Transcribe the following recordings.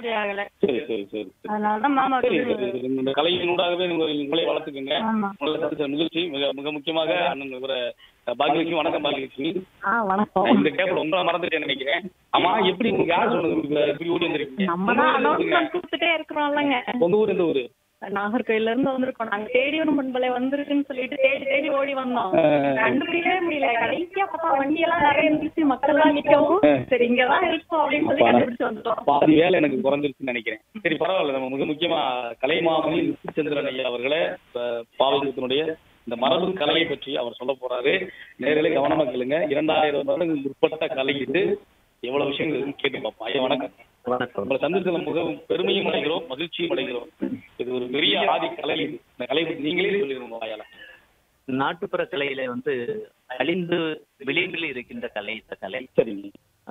அப்படி ஆகல சரி சரி சரி சரி அதனாலதான் மாமா சரி சரி சரி இந்த கலையினூடாகவே உங்க உங்களை வளர்த்துக்கங்க ஆமா உங்களை சந்திச்ச நிகழ்ச்சி மிக மிக முக்கியமாக அண்ணன் இவர பாகியலட்சுமி வணக்கம் பாகியலட்சுமி ஆ வணக்கம் நான் இந்த கேப்ல உங்களை மறந்துட்டேன்னு நினைக்கிறேன் ஆமா எப்படி உங்களுக்கு யார் சொன்னது இப்ப இப்படி ஓடி வந்திருக்கீங்க நம்ம தான் அனௌன்ஸ்மெண்ட் கொடுத்துட்டே இருக்கிறோம்லங்க உங்க ஊர் எந்த ஊரு நாகர்கோயில்ல இருந்து வந்திருக்கோம் நாங்க தேடி ஒரு முன்பலை வந்திருக்குன்னு சொல்லிட்டு தேடி தேடி ஓடி வந்தோம் கண்டுபிடிக்கவே முடியல கடைசியா பார்த்தா வண்டி எல்லாம் நிறைய இருந்துச்சு மக்கள் எல்லாம் நிக்கவும் சரி இங்கதான் இருக்கும் அப்படின்னு சொல்லி கண்டுபிடிச்சு வந்துட்டோம் பாதி வேலை எனக்கு குறைஞ்சிருச்சுன்னு நினைக்கிறேன் சரி பரவாயில்ல நம்ம மிக முக்கியமா கலைமாமணி சந்திரன் ஐயா அவர்களே பாவகத்தினுடைய இந்த மரபு கலையை பற்றி அவர் சொல்ல போறாரு நேரிலே கவனமா கேளுங்க இரண்டாயிரம் வருடங்களுக்கு முற்பட்ட கலை இது எவ்வளவு விஷயங்கள் இருக்குன்னு கேட்டு பார்ப்போம் ஐயா வணக்கம் வணக்கம் உங்களை சந்தித்ததுல மிகவும் பெருமையும் அடைகிறோம் மகிழ்ச்சியும் அடைகிறோம் இது ஒரு பெரிய ஆதி கலை இது இந்த கலை பற்றி நீங்களே சொல்லிடுங்க வாயால நாட்டுப்புற கலையில வந்து அழிந்து விளிம்பில் இருக்கின்ற கலை இந்த கலை சரிங்க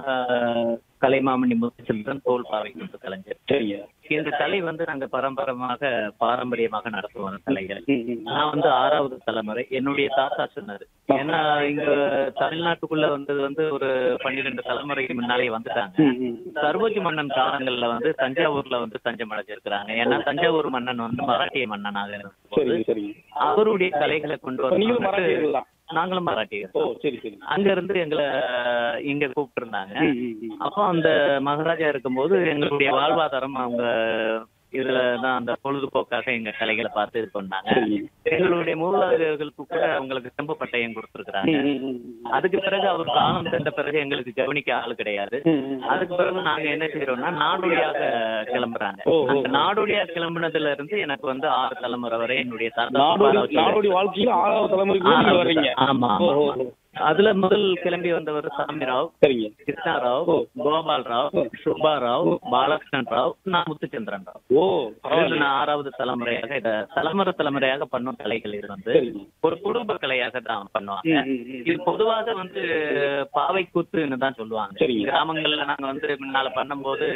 ஆஹ் கலைமாமணி முத்துச்செல்வன் தோல் பாவை கொண்டு கலைஞர் சரிங்க இந்த கலை வந்து நாங்க பரம்பரமாக பாரம்பரியமாக நடத்துவோம் அந்த கலைகள் ம், ம். நான் வந்து ஆறாவது தலைமுறை என்னுடைய தாத்தா சொன்னது ஏன்னா இங்க தமிழ்நாட்டுக்குள்ள வந்தது வந்து ஒரு பன்னிரெண்டு தலைமுறைக்கு முன்னாலே வந்துட்டாங்க ம், ம். சர்வோஜி மன்னன் காலங்கள்ல வந்து தஞ்சாவூர்ல வந்து தஞ்சம் அடைஞ்சிருக்கிறாங்க ஏன்னா தஞ்சாவூர் மன்னன் வந்து மராட்டிய மன்னனாக இருந்தபோது சரிங்க சரிங்க அவருடைய கலைகளை கொண்டு இப்ப நீங்களும் வந்து மராட்டியர்கள் தான் நாங்களும் மராட்டியர் ஓ சரி சரி அங்க இருந்து எங்களை இங்க கூப்பிட்டு இருந்தாங்க ம், ம், ம். அப்போ அந்த மகாராஜா இருக்கும்போது எங்களுடைய வாழ்வாதாரம் அவங்க இதுல தான் அந்த பொழுதுபோக்காக எங்க கலைகளை பார்த்து இது பண்ணாங்க சரிங்க எங்களுடைய மூலாளர்களுக்கு கூட அவங்களுக்கு செம்பு பட்டயம் கொடுத்துருக்காங்க ம், ம், ம், ம். அதுக்கு பிறகு அவர் காலம் சென்ற பிறகு எங்களுக்கு கவனிக்க ஆள் கிடையாது ம், ம். அதுக்கு பிறகு நாங்க என்ன செய்யறோம்னா நாடோடியாக கிளம்புறாங்க ஓ, ஓ. அந்த நாடோடியாக கிளம்புனதுல இருந்து எனக்கு வந்து ஆறு தலைமுறை வரை என்னுடைய தாத்தா நாடோடி பாரம்பரிய- நாடோடி வாழ்க்கையில ஆறாவது தலைமுறைக்கு நீங்க ஆறாவது வர்றீங்க ஆமா ஓ, ஆமா, ஓ, ஆமா. ஓ. அதுல முதல் கிளம்பி வந்தவர் சாமிராவ் சரிங்க கிருஷ்ணாராவ் ஓ. கோபால் ராவ் சுப்பாராவ் பாலகிருஷ்ணன் ராவ் நான் முத்துச்சந்திரன் ராவ் ஓ இது பரவாயில்ல. நான் ஆறாவது தலைமுறையாக இத தலைமுறை தலைமுறையாக பண்ணும் கலைகள் இது வந்து சரிங்க ஒரு குடும்ப கலையாக தான் பண்ணுவாங்க ம், ம், ம். இது பொதுவாக வந்து பாவை கூத்துன்னு தான் சொல்லுவாங்க சரிங்க. கிராமங்கள்ல நாங்க வந்து முன்னால பண்ணும்போது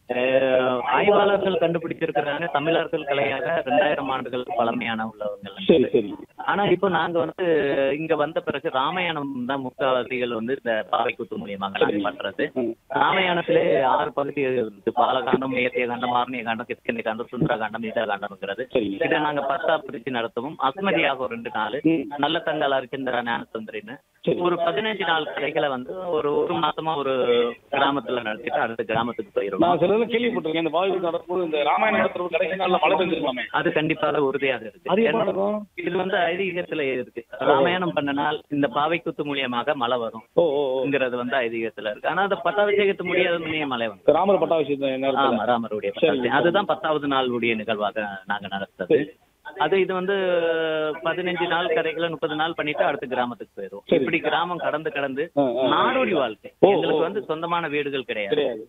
அஹ், ஆய்வாளர்கள் கண்டுபிடிச்சிருக்கிறாங்க தமிழர்கள் கலையாக ரெண்டாயிரம் ஆண்டுகளுக்கு பழமையான உள்ளவங்க சரி சரி ஆனா இப்போ நாங்க வந்து இங்க வந்த பிறகு ராமாயணம் தான் முக்காவாசிகள் வந்து இந்த பாவை கூத்து மூலியமாக நாங்க பண்றது ம். ராமாயணத்திலே ஆறு பகுதிகள் இருக்கு பாலகாண்டம் ஏத்திய காண்டம் ஆர்ணிய காண்டம் கிஷ்கிந்தி காண்டம் சுந்தர காண்டம் ஈதா காண்டம்ங்கிறது சரிங்க இதை நாங்க பத்தா பிரிச்சு நடத்துவோம் அஸ்மதியாக ஒரு ரெண்டு நாள் ம். நல்ல தங்கால் அரிச்சந்திர ஞானசுந்தரின்னு சரி ஒரு பதினஞ்சு நாள் கதைகளை வந்து ஒரு ஒரு மாசமா ஒரு கிராமத்துல நடத்திட்டு அடுத்த கிராமத்துக்கு போயிடும் நான் சில இதெல்லாம் கேள்விப்பட்டிருக்கேன் இந்த பாவி நடக்கும்போது இந்த ராமாயணம் நடத்துறது கடைசி நாள்ல மழை பெஞ்சிருக்கலாமே அது கண்டிப்பாக உறுதியாக இருக்கு அது எப்ப ஏன்னா, நடக்கும் இது வந்து ஐதீகத்துல இருக்கு ராமாயணம் பண்ண நாள் இந்த பாவை குத்து மூலியமாக மழை வரும் ஓ ஓ ஓ ங்கிறது வந்து ஐதீகத்துல இருக்கு ஆனா அதை பட்டாபிஷேகத்து முடியாத முன்னே மழை வரும் ராமர் பட்டாபிஷேகம் நேரத்துல ஆமா ராமருடைய சரி. பட்டாபிஷேகம் அதுதான் பத்தாவது நாளுடைய நிகழ்வாக நாங்க நடத்துறது அது இது வந்து பதினஞ்சு நாள் கதைகளை முப்பது நாள் பண்ணிட்டு அடுத்த கிராமத்துக்கு போயிடும் சரி. இப்படி கிராமம் கடந்து கடந்து ஆ, ஆ. நாடோடி வாழ்க்கை ஓ, எங்களுக்கு ஓ. வந்து சொந்தமான வீடுகள் கிடையாது கிடையாது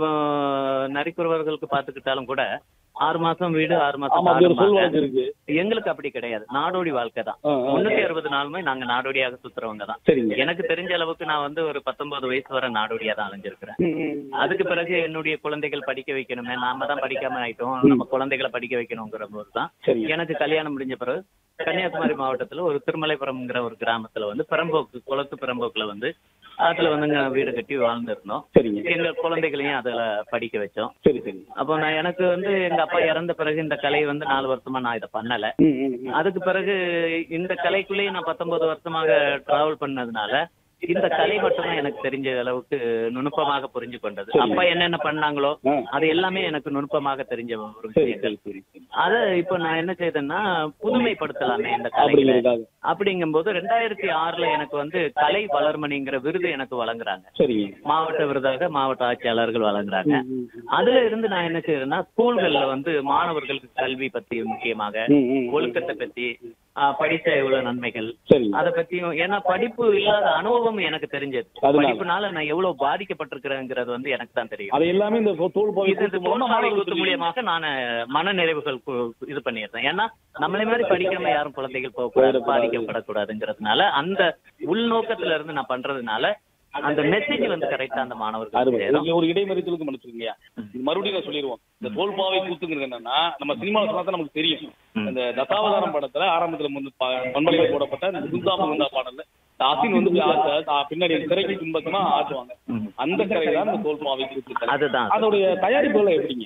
அஹ் நரிக்குறவர்களுக்கு பாத்துக்கிட்டாலும் கூட ஆறு மாசம் வீடு ஆறு ஆமா மாசம் அப்படி ஒரு காடு சொல் வாங்க. வழக்கு இருக்கு எங்களுக்கு அப்படி கிடையாது நாடோடி வாழ்க்கை தான் ஆ, ஆ. முன்னூத்தி அறுபது நாளுமே நாங்க நாடோடியாக சுத்துறவங்க தான் சரிங்க எனக்கு தெரிஞ்ச அளவுக்கு நான் வந்து ஒரு பத்தொன்பது வயசு வரை நாடோடியா தான் அலைஞ்சிருக்கிறேன் ம், ம். அதுக்கு பிறகு என்னுடைய குழந்தைகள் படிக்க வைக்கணுமே நாம தான் படிக்காம ஆயிட்டோம் நம்ம குழந்தைகளை படிக்க வைக்கணுங்கிற போது தான் சரிங்க எனக்கு கல்யாணம் முடிஞ்ச பிறகு கன்னியாகுமரி மாவட்டத்துல ஒரு திருமலைபுரம்ங்கிற ஒரு கிராமத்துல வந்து பெரம்போக்கு குளத்து பெரம்போக்குல வந்து அதுல வந்துங்க வீடு கட்டி வாழ்ந்துருந்தோம் சரிங்க எங்க குழந்தைகளையும் அதுல படிக்க வச்சோம் சரி சரி அப்போ நான் எனக்கு வந்து எங்க அப்பா இறந்த பிறகு இந்த கலை வந்து நாலு வருஷமா நான் இதை பண்ணல ம், ம், ம். அதுக்கு பிறகு இந்த கலைக்குள்ளேயே நான் பத்தொன்பது வருஷமாக டிராவல் பண்ணதுனால இந்த கலை மட்டும்தான் எனக்கு தெரிஞ்ச அளவுக்கு நுணுப்பமாக புரிஞ்சு கொண்டது சரி. அப்பா என்னென்ன பண்ணாங்களோ ஆ. அது எல்லாமே எனக்கு நுணுப்பமாக தெரிஞ்ச ஒரு சரி விஷயங்கள் சரி சரி சரி அத இப்போ நான் என்ன செய்தேன்னா புதுமைப்படுத்தலாமே இந்த கலைகளை அப்படிங்கிறதுக்காக அப்படிங்கும்போது ரெண்டாயிரத்தி ஆறுல எனக்கு வந்து கலை வளர்மணிங்கிற விருது எனக்கு வழங்குறாங்க சரிங்க மாவட்ட விருதாக மாவட்ட ஆட்சியாளர்கள் வழங்குறாங்க ம், ம், ம். அதுல இருந்து நான் என்ன செய்யறேன்னா ஸ்கூல்கள்ல வந்து மாணவர்களுக்கு கல்வி பத்தி முக்கியமாக ம், ம், ம். ஒழுக்கத்தை பத்தி ஆஹ், படிச்ச எவ்வளவு நன்மைகள் சரிங்க அத பத்தியும் ஏன்னா படிப்பு இல்லாத அனுபவம் எனக்கு தெரிஞ்சது அதனால. படிப்புனால நான் எவ்வளவு பாதிக்கப்பட்டிருக்கிறேங்கிறது வந்து எனக்கு தான் தெரியும் அது எல்லாமே இந்த தோல் பாவி இது இந்த தோல்பாவை கூத்து மூலியமாக நான் மன நிறைவுகள் கு- இது பண்ணிடுறேன் ஏன்னா நம்மளே மாதிரி படிக்காம யாரும் குழந்தைகள் போகக்கூடாது பாதிக்கப்படக்கூடாதுங்கிறதுனால அந்த உள்நோக்கத்துல இருந்து நான் பண்றதுனால அந்த மெசேஜ் வந்து கரெக்டா அந்த மாணவர்கள் அருமை சேரும். நீங்க ஒரு இடைமறித்தலுக்கு மன்னிச்சிருக்கீங்க இது மறுபடியும் நான் சொல்லிடுவோம் இந்த தோல்பாவை கூத்துங்கிறது என்னன்னா நம்ம சினிமாவில் சொன்னா தான் நமக்கு தெரியும் இந்த தசாவதாரம் படத்துல ஆரம்பத்துல வந்து பண்பலையில் போடப்பட்ட இந்த குந்தா முகுந்தா பாடல்ல இந்த அசின் வந்து போய் ஆ- ஆ- பின்னாடி திரைக்கு பின்பக்கமா ஆட்டுவாங்க ம். அந்த கரை தான் இந்த தோல்பாவை கூத்து கலை. அதுதான் அதோடைய தயாரிப்புகள் எப்படிங்க